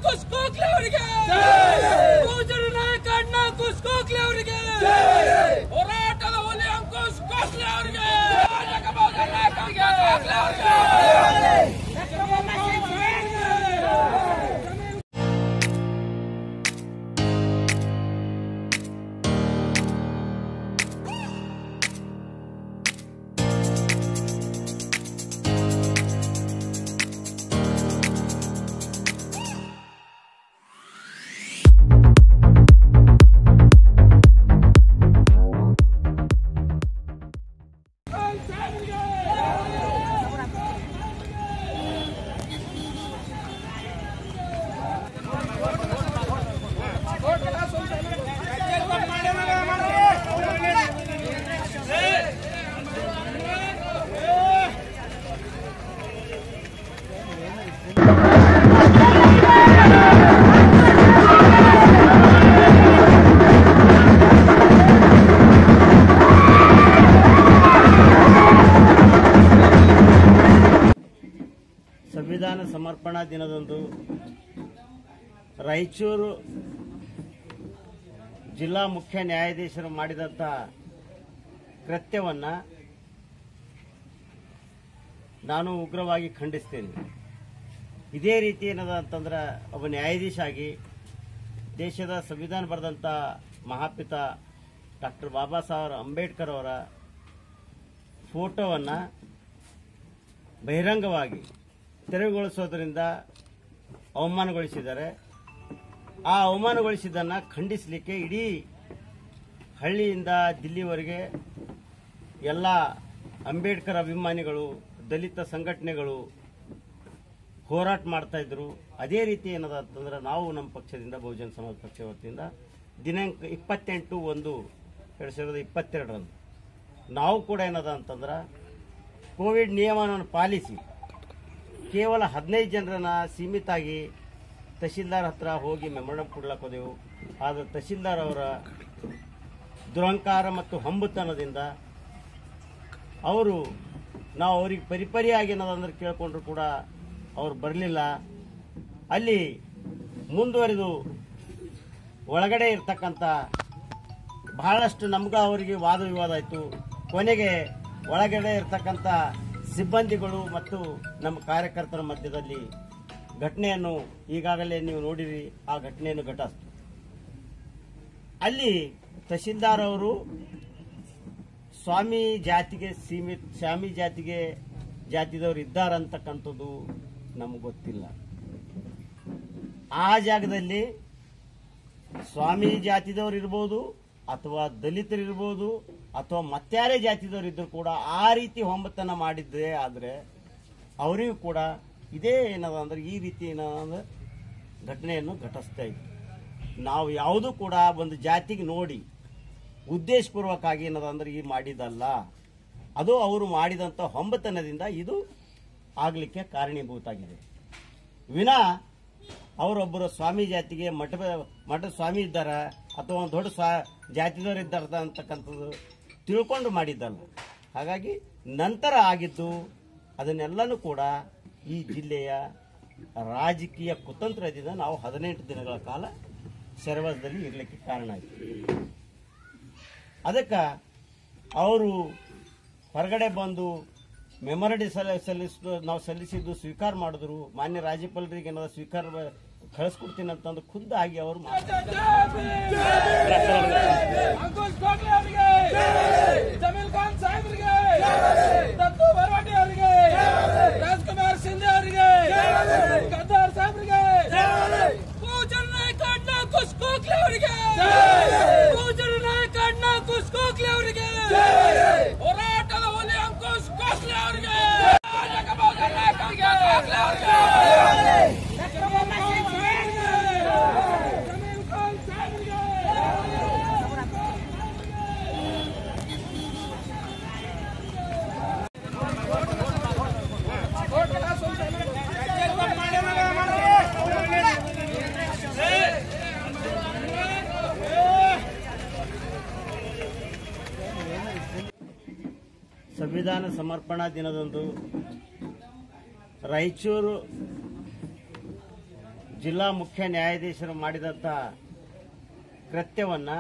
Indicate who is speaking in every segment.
Speaker 1: ಅಂಕುಶ್ ಗೋಖಲೆ ಅವರಿಗೆ ಬಹುಜನ ನಾಯಕ ಅಣ್ಣ ಅಂಕುಶ್ ಗೋಖಲೆ ಅವರಿಗೆ ಹೋರಾಟದ ಹುಲಿ ಅಂಕುಶ್ ಗೋಖಲೆ ಅವರಿಗೆ ಬಹುಜನ ನಾಯಕ ಗೋಖಲೆ ಅವರಿಗೆ
Speaker 2: ಸಂವಿಧಾನ ಸಮರ್ಪಣಾ ದಿನದಂದು ರಾಯಚೂರು ಜಿಲ್ಲಾ ಮುಖ್ಯ ನ್ಯಾಯಾಧೀಶರು ಮಾಡಿದಂಥ ಕೃತ್ಯವನ್ನು ನಾನು ಉಗ್ರವಾಗಿ ಖಂಡಿಸ್ತೇನೆ ಇದೇ ರೀತಿ ಏನದ ಅಂತಂದ್ರೆ ಒಬ್ಬ ನ್ಯಾಯಾಧೀಶ ಆಗಿ ದೇಶದ ಸಂವಿಧಾನ ಬರೆದಂಥ ಮಹಾಪಿತ ಡಾಕ್ಟರ್ ಬಾಬಾ ಸಾಹೇಬ್ ಅಂಬೇಡ್ಕರ್ ಅವರ ಫೋಟೋವನ್ನು ಬಹಿರಂಗವಾಗಿ ತೆರವುಗೊಳಿಸೋದ್ರಿಂದ ಅವಮಾನಗೊಳಿಸಿದ್ದಾರೆ ಆ ಅವಮಾನಗೊಳಿಸಿದ್ದನ್ನು ಖಂಡಿಸಲಿಕ್ಕೆ ಇಡೀ ಹಳ್ಳಿಯಿಂದ ದಿಲ್ಲಿವರೆಗೆ ಎಲ್ಲ ಅಂಬೇಡ್ಕರ್ ಅಭಿಮಾನಿಗಳು ದಲಿತ ಸಂಘಟನೆಗಳು ಹೋರಾಟ ಮಾಡ್ತಾ ಇದ್ರು ಅದೇ ರೀತಿ ಏನದ ಅಂತಂದ್ರೆ ನಾವು ನಮ್ಮ ಪಕ್ಷದಿಂದ ಬಹುಜನ ಸಮಾಜ ಪಕ್ಷ ವತಿಯಿಂದ ದಿನಾಂಕ ಇಪ್ಪತ್ತೆಂಟು ಒಂದು ಎರಡು ಸಾವಿರದ ಇಪ್ಪತ್ತೆರಡರಂದು ನಾವು ಕೂಡ ಏನದ ಅಂತಂದ್ರೆ ಕೋವಿಡ್ ನಿಯಮವನ್ನು ಪಾಲಿಸಿ ಕೇವಲ ಹದಿನೈದು ಜನರನ್ನ ಸೀಮಿತ ಆಗಿ ತಹಶೀಲ್ದಾರ್ ಹತ್ರ ಹೋಗಿ ಮೆಮೊರಂಡಮ್ ಕೊಡ್ಲಕ್ಕೆ ಹೋದೆವು ಆದರೆ ತಹಶೀಲ್ದಾರ್ ಅವರ ದುರಂಕಾರ ಮತ್ತು ಹಂಬುತನದಿಂದ ಅವರು ನಾವು ಅವ್ರಿಗೆ ಪರಿಪರಿಯಾಗಿ ಏನದಂದ್ರೆ ಕೇಳ್ಕೊಂಡ್ರು ಕೂಡ ಅವ್ರು ಬರಲಿಲ್ಲ ಅಲ್ಲಿ ಮುಂದುವರಿದು ಒಳಗಡೆ ಇರ್ತಕ್ಕಂಥ ಬಹಳಷ್ಟು ನಮ್ಗ ಅವರಿಗೆ ವಾದ ವಿವಾದ ಆಯಿತು ಕೊನೆಗೆ ಒಳಗಡೆ ಇರ್ತಕ್ಕಂಥ ಸಿಬ್ಬಂದಿಗಳು ಮತ್ತು ನಮ್ಮ ಕಾರ್ಯಕರ್ತರ ಮಧ್ಯದಲ್ಲಿ ಘಟನೆಯನ್ನು ಈಗಾಗಲೇ ನೀವು ನೋಡಿರಿ ಆ ಘಟನೆಯನ್ನು ಘಟಿಸ್ತು ಅಲ್ಲಿ ತಹಶೀಲ್ದಾರ್ ಅವರು ಸ್ವಾಮಿ ಜಾತಿಗೆ ಸೀಮಿತ ಸ್ವಾಮಿ ಜಾತಿಗೆ ಜಾತಿದವರು ಇದ್ದಾರಂತಕ್ಕಂಥದ್ದು ನಮಗೆ ಗೊತ್ತಿಲ್ಲ ಆ ಜಾಗದಲ್ಲಿ ಸ್ವಾಮಿ ಜಾತಿದವರು ಇರ್ಬೋದು ಅಥವಾ ದಲಿತರು ಇರ್ಬೋದು ಅಥವಾ ಮತ್ಯಾರೇ ಜಾತಿದವರು ಇದ್ರು ಕೂಡ ಆ ರೀತಿ ಹೊಂಬತನ ಮಾಡಿದ್ದೇ ಆದರೆ ಅವರಿಗೂ ಕೂಡ ಇದೇ ಏನದ ಅಂದ್ರೆ ಈ ರೀತಿ ಏನದ ಘಟನೆಯನ್ನು ಘಟಿಸ್ತಾ ಇತ್ತು ನಾವು ಯಾವುದೂ ಕೂಡ ಒಂದು ಜಾತಿಗೆ ನೋಡಿ ಉದ್ದೇಶಪೂರ್ವಕವಾಗಿ ಏನದ ಅಂದ್ರೆ ಈ ಮಾಡಿದಲ್ಲ ಅದು ಅವರು ಮಾಡಿದಂಥ ಹೊಂಬತನದಿಂದ ಇದು ಆಗಲಿಕ್ಕೆ ಕಾರಣೀಭೂತ ಆಗಿದೆ ವಿನಾ ಅವರೊಬ್ಬರು ಸ್ವಾಮಿ ಜಾತಿಗೆ ಮಠ ಮಠದ ಸ್ವಾಮಿ ಇದ್ದಾರ ಅಥವಾ ಒಂದು ದೊಡ್ಡ ಸ್ವಾ ಜಾತಿದವರು ಇದ್ದಾರ ಅಂತಕ್ಕಂಥದ್ದು ತಿಳ್ಕೊಂಡು ಮಾಡಿದ್ದಲ್ಲ ಹಾಗಾಗಿ ನಂತರ ಆಗಿದ್ದು ಅದನ್ನೆಲ್ಲನೂ ಕೂಡ ಈ ಜಿಲ್ಲೆಯ ರಾಜಕೀಯ ಕುತಂತ್ರದಿಂದ ನಾವು ಹದಿನೆಂಟು ದಿನಗಳ ಕಾಲ ಸೆರವಸದಲ್ಲಿ ಇರಲಿಕ್ಕೆ ಕಾರಣ ಆಯಿತು ಅದಕ್ಕೆ ಅವರು ಹೊರಗಡೆ ಬಂದು ಮೆಮೊರಡಿ ಸಲ ಸಲ್ಲಿಸಿದ್ದು ನಾವು ಸಲ್ಲಿಸಿದ್ದು ಸ್ವೀಕಾರ ಮಾಡಿದ್ರು ಮಾನ್ಯ ರಾಜ್ಯಪಾಲರಿಗೆ ಏನಾದ್ರು ಸ್ವೀಕಾರ ಕಳಿಸ್ಕೊಡ್ತೀನಿ ಅಂತಂದು ಖುದ್ದಾಗಿ ಅವರು
Speaker 1: ಅಂಕುಶ್ ಗೋಖಲೆ ಅವರಿಗೆ ಜಮೀಲ್ ಖಾನ್ ಸಾಹೇಬ್ರಿಗೆ ದತ್ತು ಬರವಾಟಿ ಅವರಿಗೆ ರಾಜ್ಕುಮಾರ್ ಸಿಂಧೆ ಅವರಿಗೆ ಗದ್ದಾರ್ ಸಾಹೇಬ್ರಿಗೆ ಬಹುಜನ ನಾಯಕ ಅಣ್ಣ ಅಂಕುಶ್ ಗೋಖಲೆ ಅವರಿಗೆ ಬಹುಜನ ನಾಯಕ ಅಣ್ಣ ಅಂಕುಶ್ ಗೋಖಲೆ ಅವರಿಗೆ ಹೋರಾಟದ ಹುಲಿ ಅಂಕುಶ್ ಗೋಖಲೆ ಅವರಿಗೆ ಬಹುಜನ ನಾಯಕ ಗೋಖಲೆ ಅವರಿಗೆ ಜಮೀಲ್ ಖಾನ್ ಸಾಹೇಬ್ರಿಗೆ
Speaker 2: ಸಂವಿಧಾನ ಸಮರ್ಪಣಾ ದಿನದಂದು ರಾಯಚೂರು ಜಿಲ್ಲಾ ಮುಖ್ಯ ನ್ಯಾಯಾಧೀಶರು ಮಾಡಿದಂಥ ಕೃತ್ಯವನ್ನ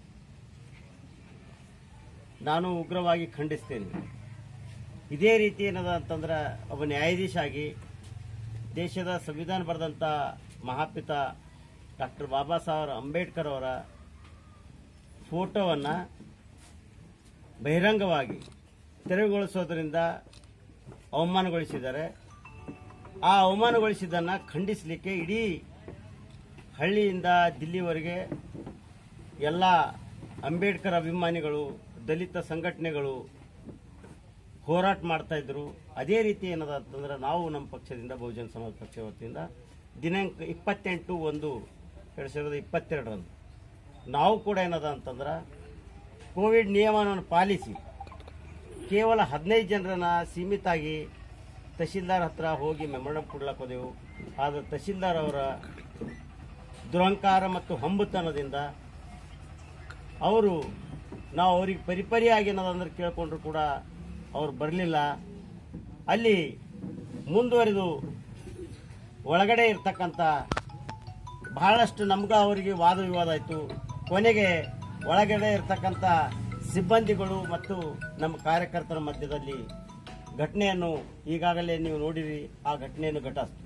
Speaker 2: ನಾನು ಉಗ್ರವಾಗಿ ಖಂಡಿಸ್ತೇನೆ ಇದೇ ರೀತಿ ಏನದ ಅಂತಂದ್ರೆ ಒಬ್ಬ ನ್ಯಾಯಾಧೀಶ ಆಗಿ ದೇಶದ ಸಂವಿಧಾನ ಬರೆದಂಥ ಮಹಾಪಿತ ಡಾಕ್ಟರ್ ಬಾಬಾ ಸಾಹೇಬ್ ಅಂಬೇಡ್ಕರ್ ಅವರ ಫೋಟೋವನ್ನು ಬಹಿರಂಗವಾಗಿ ತೆರವುಗೊಳಿಸೋದ್ರಿಂದ ಅವಮಾನಗೊಳಿಸಿದ್ದಾರೆ ಆ ಅವಮಾನಗೊಳಿಸಿದ್ದನ್ನು ಖಂಡಿಸಲಿಕ್ಕೆ ಇಡೀ ಹಳ್ಳಿಯಿಂದ ದಿಲ್ಲಿವರೆಗೆ ಎಲ್ಲ ಅಂಬೇಡ್ಕರ್ ಅಭಿಮಾನಿಗಳು ದಲಿತ ಸಂಘಟನೆಗಳು ಹೋರಾಟ ಮಾಡ್ತಾ ಇದ್ರು ಅದೇ ರೀತಿ ಏನದ ಅಂತಂದ್ರೆ ನಾವು ನಮ್ಮ ಪಕ್ಷದಿಂದ ಬಹುಜನ ಸಮಾಜ ಪಕ್ಷ ವತಿಯಿಂದ ದಿನಾಂಕ ಇಪ್ಪತ್ತೆಂಟು ಒಂದು ಎರಡು ಸಾವಿರದ ಇಪ್ಪತ್ತೆರಡರಂದು ನಾವು ಕೂಡ ಏನದ ಅಂತಂದ್ರೆ ಕೋವಿಡ್ ನಿಯಮವನ್ನು ಪಾಲಿಸಿ ಕೇವಲ ಹದಿನೈದು ಜನರನ್ನ ಸೀಮಿತ ಆಗಿ ತಹಶೀಲ್ದಾರ್ ಹತ್ರ ಹೋಗಿ ಮೆಮೊರಂಡಮ್ ಕೊಡ್ಲಕ್ಕೆ ಹೋದೆವು ಆದರೆ ತಹಶೀಲ್ದಾರ್ ಅವರ ದುರಂಕಾರ ಮತ್ತು ಹಂಬುತನದಿಂದ ಅವರು ನಾವು ಅವ್ರಿಗೆ ಪರಿಪರಿಯಾಗಿ ಏನದಂದ್ರೆ ಕೇಳ್ಕೊಂಡ್ರು ಕೂಡ ಅವ್ರು ಬರಲಿಲ್ಲ ಅಲ್ಲಿ ಮುಂದುವರಿದು ಒಳಗಡೆ ಇರ್ತಕ್ಕಂಥ ಬಹಳಷ್ಟು ನಮ್ಗ ಅವರಿಗೆ ವಾದ ವಿವಾದ ಆಯಿತು ಕೊನೆಗೆ ಒಳಗಡೆ ಇರ್ತಕ್ಕಂಥ ಸಿಬ್ಬಂದಿಗಳು ಮತ್ತು ನಮ್ಮ ಕಾರ್ಯಕರ್ತರ ಮಧ್ಯದಲ್ಲಿ ಘಟನೆಯನ್ನು ಈಗಾಗಲೇ ನೀವು ನೋಡಿರಿ ಆ ಘಟನೆಯನ್ನು ಘಟಿಸ್ತು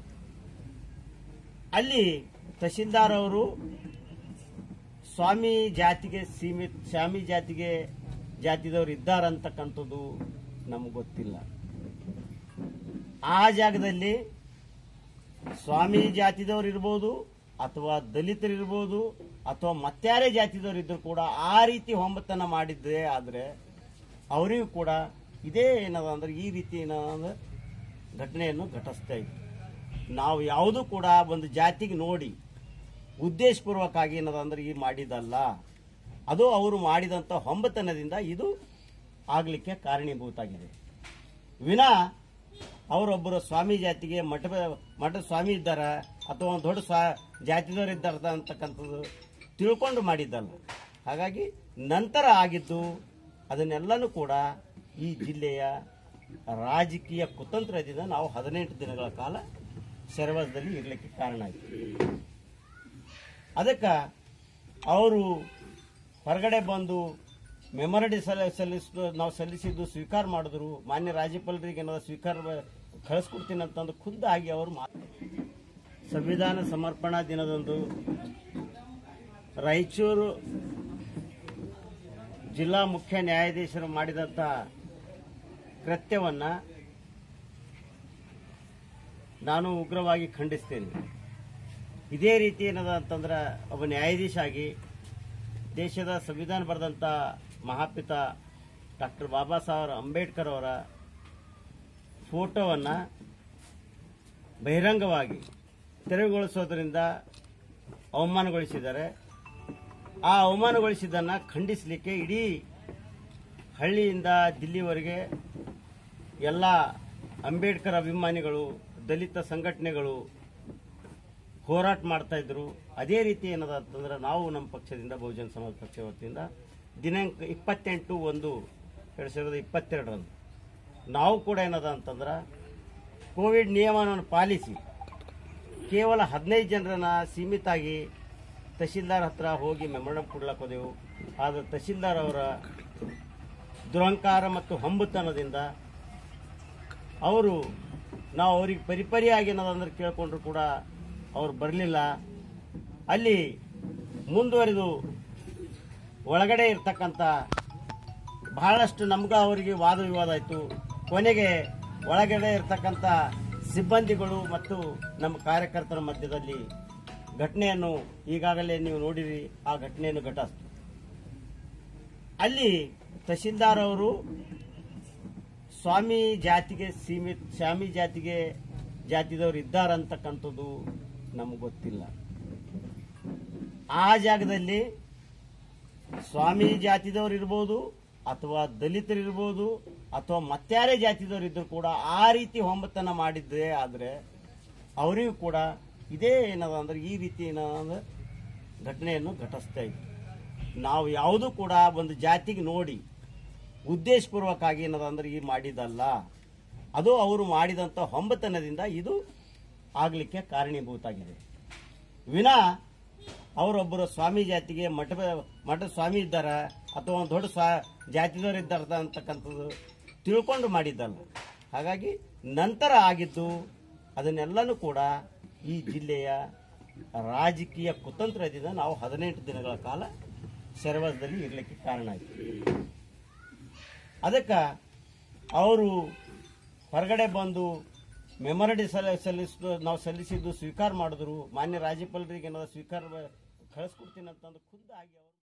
Speaker 2: ಅಲ್ಲಿ ತಹಶೀಲ್ದಾರ್ ಅವರು ಸ್ವಾಮಿ ಜಾತಿಗೆ ಸೀಮಿತ ಸ್ವಾಮಿ ಜಾತಿಗೆ ಜಾತಿದವರು ಇದ್ದಾರಂತಕ್ಕಂಥದ್ದು ನಮಗೆ ಗೊತ್ತಿಲ್ಲ ಆ ಜಾಗದಲ್ಲಿ ಸ್ವಾಮಿ ಜಾತಿದವರು ಇರ್ಬೋದು ಅಥವಾ ದಲಿತರಿರ್ಬೋದು ಅಥವಾ ಮತ್ಯಾರೇ ಜಾತಿದವರು ಇದ್ರು ಕೂಡ ಆ ರೀತಿ ಹೊಂಬತನ ಮಾಡಿದ್ದೇ ಆದರೆ ಅವರಿಗೂ ಕೂಡ ಇದೇ ಏನದ ಅಂದ್ರೆ ಈ ರೀತಿ ಏನದ ಘಟನೆಯನ್ನು ಘಟಿಸ್ತಾ ಇತ್ತು ನಾವು ಯಾವುದೂ ಕೂಡ ಒಂದು ಜಾತಿಗೆ ನೋಡಿ ಉದ್ದೇಶಪೂರ್ವಕವಾಗಿ ಏನದ ಅಂದ್ರೆ ಈ ಮಾಡಿದಲ್ಲ ಅದು ಅವರು ಮಾಡಿದಂಥ ಹೊಂಬತನದಿಂದ ಇದು ಆಗಲಿಕ್ಕೆ ಕಾರಣೀಭೂತ ಆಗಿದೆ ವಿನಾ ಅವರೊಬ್ಬರು ಸ್ವಾಮಿ ಜಾತಿಗೆ ಮಠ ಮಠ ಸ್ವಾಮಿ ಇದ್ದಾರ ಅಥವಾ ಒಂದು ದೊಡ್ಡ ಸ್ವಾ ಜಾತಿದವರು ಇದ್ದಾರ ಅಂತಕ್ಕಂಥದ್ದು ತಿಳ್ಕೊಂಡು ಮಾಡಿದ್ದಲ್ಲ ಹಾಗಾಗಿ ನಂತರ ಆಗಿದ್ದು ಅದನ್ನೆಲ್ಲನೂ ಕೂಡ ಈ ಜಿಲ್ಲೆಯ ರಾಜಕೀಯ ಕುತಂತ್ರದಿಂದ ನಾವು ಹದಿನೆಂಟು ದಿನಗಳ ಕಾಲ ಸೆರವಸದಲ್ಲಿ ಇರಲಿಕ್ಕೆ ಕಾರಣ ಆಯಿತು ಅದಕ್ಕೆ ಅವರು ಹೊರಗಡೆ ಬಂದು ಮೆಮೊರಡಿ ಸಲ ಸಲ್ಲಿಸಿದ ನಾವು ಸಲ್ಲಿಸಿದ್ದು ಸ್ವೀಕಾರ ಮಾಡಿದ್ರು ಮಾನ್ಯ ರಾಜ್ಯಪಾಲರಿಗೆ ಏನಾದ್ರು ಸ್ವೀಕಾರ ಕಳಿಸ್ಕೊಡ್ತೀನಿ ಅಂತಂದು ಖುದ್ದಾಗಿ ಅವರು ಮಾ ಸಂವಿಧಾನ ಸಮರ್ಪಣಾ ದಿನದಂದು ರಾಯಚೂರು ಜಿಲ್ಲಾ ಮುಖ್ಯ ನ್ಯಾಯಾಧೀಶರು ಮಾಡಿದಂಥ ಕೃತ್ಯವನ್ನ ನಾನು ಉಗ್ರವಾಗಿ ಖಂಡಿಸ್ತೇನೆ ಇದೇ ರೀತಿ ಏನದ ಅಂತಂದ್ರೆ ಒಬ್ಬ ನ್ಯಾಯಾಧೀಶ ಆಗಿ ದೇಶದ ಸಂವಿಧಾನ ಬರೆದಂಥ ಮಹಾಪಿತ ಡಾಕ್ಟರ್ ಬಾಬಾ ಸಾಹೇಬ್ ಅಂಬೇಡ್ಕರ್ ಅವರ ಫೋಟೋವನ್ನು ಬಹಿರಂಗವಾಗಿ ತೆರವುಗೊಳಿಸೋದ್ರಿಂದ ಅವಮಾನಗೊಳಿಸಿದ್ದಾರೆ ಆ ಅವಮಾನಗೊಳಿಸಿದ್ದನ್ನು ಖಂಡಿಸಲಿಕ್ಕೆ ಇಡೀ ಹಳ್ಳಿಯಿಂದ ದಿಲ್ಲಿವರೆಗೆ ಎಲ್ಲ ಅಂಬೇಡ್ಕರ್ ಅಭಿಮಾನಿಗಳು ದಲಿತ ಸಂಘಟನೆಗಳು ಹೋರಾಟ ಮಾಡ್ತಾ ಇದ್ರು ಅದೇ ರೀತಿ ಏನದ ಅಂತಂದ್ರೆ ನಾವು ನಮ್ಮ ಪಕ್ಷದಿಂದ ಬಹುಜನ ಸಮಾಜ ಪಕ್ಷ ವತಿಯಿಂದ ದಿನಾಂಕ ಇಪ್ಪತ್ತೆಂಟು ಒಂದು ಎರಡು ಸಾವಿರದ ಇಪ್ಪತ್ತೆರಡರಂದು ನಾವು ಕೂಡ ಏನದ ಅಂತಂದ್ರೆ ಕೋವಿಡ್ ನಿಯಮವನ್ನು ಪಾಲಿಸಿ ಕೇವಲ ಹದಿನೈದು ಜನರನ್ನ ಸೀಮಿತ ಆಗಿ ತಹಶೀಲ್ದಾರ್ ಹತ್ರ ಹೋಗಿ ಮೆಮೊರಂಡಮ್ ಕೊಡ್ಲಕ್ಕೆ ಹೋದೆವು ಆದರೆ ತಹಶೀಲ್ದಾರ್ ಅವರ ದುರಂಕಾರ ಮತ್ತು ಹಂಬುತನದಿಂದ ಅವರು ನಾವು ಅವ್ರಿಗೆ ಪರಿಪರಿಯಾಗಿ ಏನದಂದ್ರೆ ಕೇಳ್ಕೊಂಡ್ರು ಕೂಡ ಅವ್ರು ಬರಲಿಲ್ಲ ಅಲ್ಲಿ ಮುಂದುವರಿದು ಒಳಗಡೆ ಇರ್ತಕ್ಕಂಥ ಬಹಳಷ್ಟು ನಮ್ಗ ಅವರಿಗೆ ವಾದ ವಿವಾದ ಆಯಿತು ಕೊನೆಗೆ ಒಳಗಡೆ ಇರ್ತಕ್ಕಂಥ ಸಿಬ್ಬಂದಿಗಳು ಮತ್ತು ನಮ್ಮ ಕಾರ್ಯಕರ್ತರ ಮಧ್ಯದಲ್ಲಿ ಘಟನೆಯನ್ನು ಈಗಾಗಲೇ ನೀವು ನೋಡಿರಿ ಆ ಘಟನೆಯನ್ನು ಘಟಿಸ್ತು ಅಲ್ಲಿ ತಹಶೀಲ್ದಾರ್ ಅವರು ಸ್ವಾಮಿ ಜಾತಿಗೆ ಸೀಮಿತ ಸ್ವಾಮಿ ಜಾತಿಗೆ ಜಾತಿದವರು ಇದ್ದಾರಂತಕ್ಕಂಥದ್ದು ನಮಗೆ ಗೊತ್ತಿಲ್ಲ ಆ ಜಾಗದಲ್ಲಿ ಸ್ವಾಮಿ ಜಾತಿದವರು ಇರ್ಬೋದು ಅಥವಾ ದಲಿತರಿರ್ಬೋದು ಅಥವಾ ಮತ್ಯಾರೇ ಜಾತಿದವರು ಇದ್ರು ಕೂಡ ಆ ರೀತಿ ಹೊಂಬತನ ಮಾಡಿದ್ದೇ ಆದರೆ ಅವರಿಗೂ ಕೂಡ ಇದೇ ಏನದ ಅಂದ್ರೆ ಈ ರೀತಿ ಏನದ ಘಟನೆಯನ್ನು ಘಟಿಸ್ತಾ ಇತ್ತು ನಾವು ಯಾವುದೂ ಕೂಡ ಒಂದು ಜಾತಿಗೆ ನೋಡಿ ಉದ್ದೇಶಪೂರ್ವಕವಾಗಿ ಏನದ ಅಂದ್ರೆ ಈ ಮಾಡಿದಲ್ಲ ಅದು ಅವರು ಮಾಡಿದಂಥ ಹೊಂಬತನದಿಂದ ಇದು ಆಗಲಿಕ್ಕೆ ಕಾರಣೀಭೂತ ಆಗಿದೆ ವಿನಾ ಅವರೊಬ್ಬರು ಸ್ವಾಮಿ ಜಾತಿಗೆ ಮಠ ಮಠದ ಸ್ವಾಮಿ ಇದ್ದಾರ ಅಥವಾ ಒಂದು ದೊಡ್ಡ ಸ್ವಾ ಜಾತಿದವರು ಇದ್ದಾರ ಅಂತಕ್ಕಂಥದ್ದು ತಿಳ್ಕೊಂಡು ಮಾಡಿದ್ದಲ್ಲ ಹಾಗಾಗಿ ನಂತರ ಆಗಿದ್ದು ಅದನ್ನೆಲ್ಲನೂ ಕೂಡ ಈ ಜಿಲ್ಲೆಯ ರಾಜಕೀಯ ಕುತಂತ್ರದಿಂದ ನಾವು ಹದಿನೆಂಟು ದಿನಗಳ ಕಾಲ ಸೆರವಸದಲ್ಲಿ ಇರಲಿಕ್ಕೆ ಕಾರಣ ಆಯಿತು ಅದಕ್ಕೆ ಅವರು ಹೊರಗಡೆ ಬಂದು ಮೆಮೊರಡಿ ಸಲ ಸಲ್ಲಿಸಿದ್ದು ನಾವು ಸಲ್ಲಿಸಿದ್ದು ಸ್ವೀಕಾರ ಮಾಡಿದ್ರು ಮಾನ್ಯ ರಾಜ್ಯಪಾಲರಿಗೆ ಏನಾದ್ರು ಸ್ವೀಕಾರ ಕಳಿಸ್ಕೊಡ್ತೀನಿ ಅಂತಂದು ಖುದ್ದಾಗಿ ಅವರು